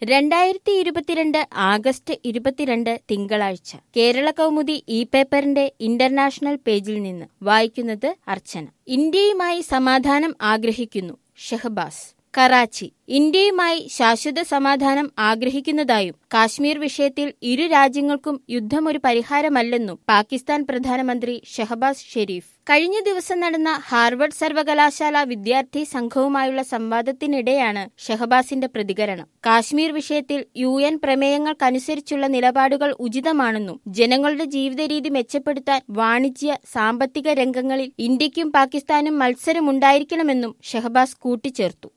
രണ്ടായിരത്തി ഇരുപത്തിരണ്ട് ആഗസ്റ്റ് ഇരുപത്തിരണ്ട് തിങ്കളാഴ്ച കേരള കൗമുദി ഇ പേപ്പറിന്റെ ഇന്റർനാഷണൽ പേജിൽ നിന്ന് വായിക്കുന്നത് അർച്ചന ഇന്ത്യയുമായി സമാധാനം ആഗ്രഹിക്കുന്നു ഷഹബാസ് കറാച്ചി ഇന്ത്യയുമായി ശാശ്വത സമാധാനം ആഗ്രഹിക്കുന്നതായും കാശ്മീർ വിഷയത്തിൽ ഇരു രാജ്യങ്ങൾക്കും യുദ്ധം ഒരു പരിഹാരമല്ലെന്നും പാകിസ്ഥാൻ പ്രധാനമന്ത്രി ഷഹബാസ് ഷെരീഫ് കഴിഞ്ഞ ദിവസം നടന്ന ഹാർവർഡ് സർവകലാശാല വിദ്യാർത്ഥി സംഘവുമായുള്ള സംവാദത്തിനിടെയാണ് ഷഹബാസിന്റെ പ്രതികരണം കാശ്മീർ വിഷയത്തിൽ യു എൻ പ്രമേയങ്ങൾക്കനുസരിച്ചുള്ള നിലപാടുകൾ ഉചിതമാണെന്നും ജനങ്ങളുടെ ജീവിത രീതി മെച്ചപ്പെടുത്താൻ വാണിജ്യ സാമ്പത്തിക രംഗങ്ങളിൽ ഇന്ത്യക്കും പാകിസ്ഥാനും മത്സരമുണ്ടായിരിക്കണമെന്നും ഷഹബാസ് കൂട്ടിച്ചേർത്തു